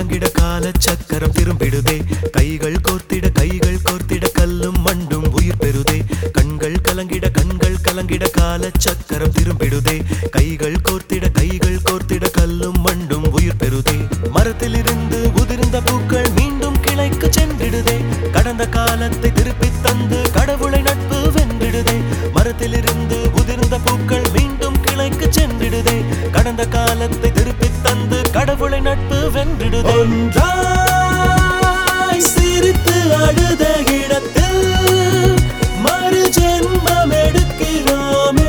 கலங்கிட கால சக்கரம் திரும்பிடுதே கைகள் கோர்த்திட கைகள் கோர்த்திட கல்லும் மண்டும் உயிர் பெறுதே கண்கள் கலங்கிட கண்கள் கலங்கிட கால சக்கரம் திரும்பிடுதே கைகள் கோர்த்திட கைகள் கோர்த்திட கல்லும் மண்டும் உயிர் பெறுதே மரத்திலிருந்து உதிர்ந்த பூக்கள் மீண்டும் கிளைக்கு சென்றிடுதே கடந்த காலத்தை திருப்பித் தந்து கடவுளை நட்பு வென்றிடுதே மரத்திலிருந்து உதிர்ந்த பூக்கள் மீண்டும் கிளைக்கு சென்றிடுதே கடந்த காலத்தை திருப்பித் தந்து கடவுளை நட்பு வென்றிடுதே ஒன்றாய் சிரித்து அழுத இடத்தில் மறு ஜென்மம் எடுக்கிறோமே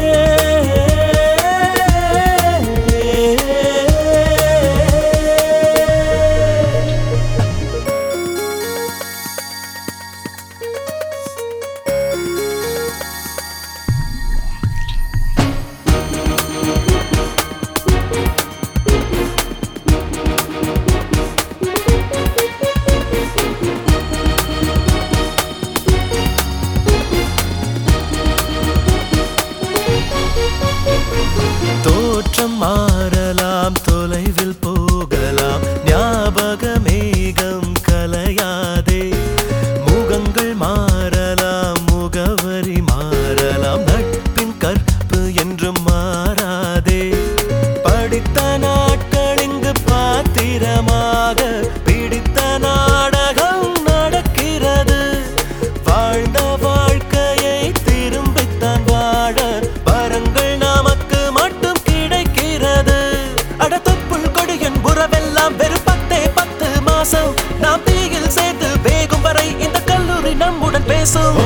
தோற்றம் மாறலாம் தொலைவில் போகலாம் ஞாபக மேகம் கலையாதே முகங்கள் மாறலாம் முகவரி மாறலாம் நட்பின் கற்பு என்றும் மாறாதே படித்த நாட்கள் இங்கு பாத்திரமாக பிடித்த நாடகம் நடக்கிறது வாழ்ந்த வாழ்க்கையை திரும்பித்தான் வாழ வரங்கள் நமக்கு மட்டும் கிடைக்கிறது அடத்தப்புள் கொடியின் உறவெல்லாம் வெறும் பத்தே பத்து மாசம் நாம் தீயில் சேர்த்து வேகும் வரை இந்த கல்லூரி நம்முடன் பேசும்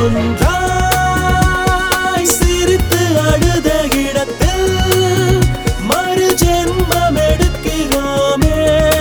ஒன்றாய் சிரித்து அழுத இடத்தில் மறு ஜென்மம் எடுக்கிறோமே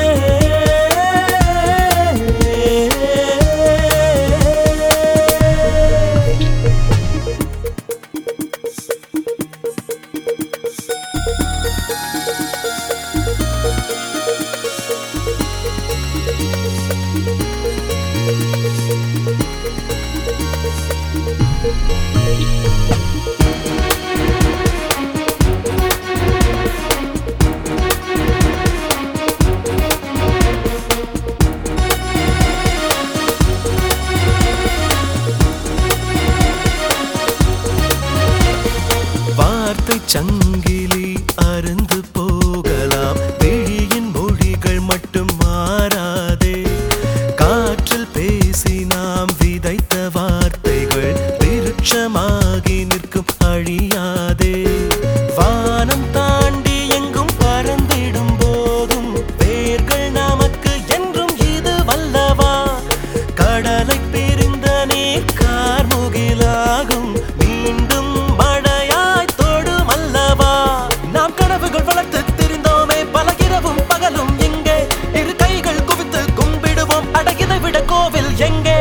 வார்த்தை சங்கிலி அருந்து போகலாம் விழியின் மொழிகள் மட்டும் மாறாதே காற்றில் பேசி நாம் விதைத்த வார்த்தைகள் விருட்சமாகி நிற்கும் அழியாதே வானம் தாண்டி எங்கும் பறந்திடும் போதும் வேர்கள் நமக்கு என்றும் இது வல்லவா கடலை பிரிந்த நீர் கார்முகிலாகும் மீண்டும் மழையாய் தொடும் அல்லவா நாம் கனவுகள் வளர்த்து திரிந்தோமே பல இரவும் பகலும் எங்கே இரு கைகள் குவித்து கும்பிடுவோம் அடகிதை விட கோவில் எங்கே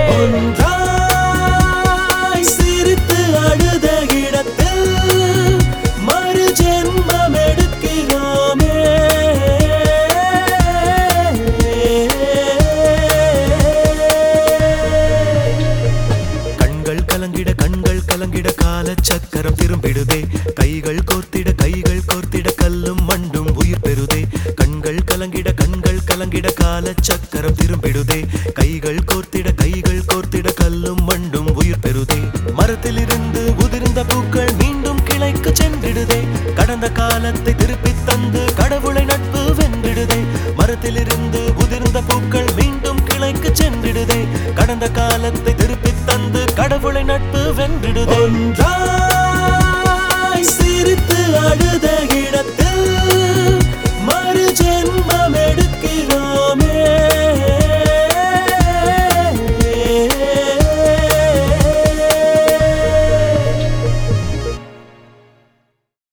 ஒன்றாய் சிரித்து அழுத இடத்தில் மறு ஜென்மம் எடுக்கிறோமே கண்கள் கலங்கிட கண்கள் கலங்கிட கால சக்கரம் திரும்பிடுதே கைகள் கோர்த்திட கைகள் கோர்த்திட கல்லும் மண்டும் உயிர் பெறுதே கண்கள் கலங்கிட கண்கள் கலங்கிட கால சக்கரம் திரும்பிடுதே கைகள் கோர்த்திட கைகள் கோர்த்திட கல்லும் மண்டும் உயிர் பெறுதே மரத்திலிருந்து உதிர்ந்த பூக்கள் மீண்டும் கிளைக்கு சென்றிடுதே கடந்த காலத்தை திருப்பித் தந்து கடவுளை நட்பு வென்றிடுதே மரத்திலிருந்து உதிர்ந்த பூக்கள் மீண்டும் கிளைக்கு சென்றிடுதே கடந்த காலத்தை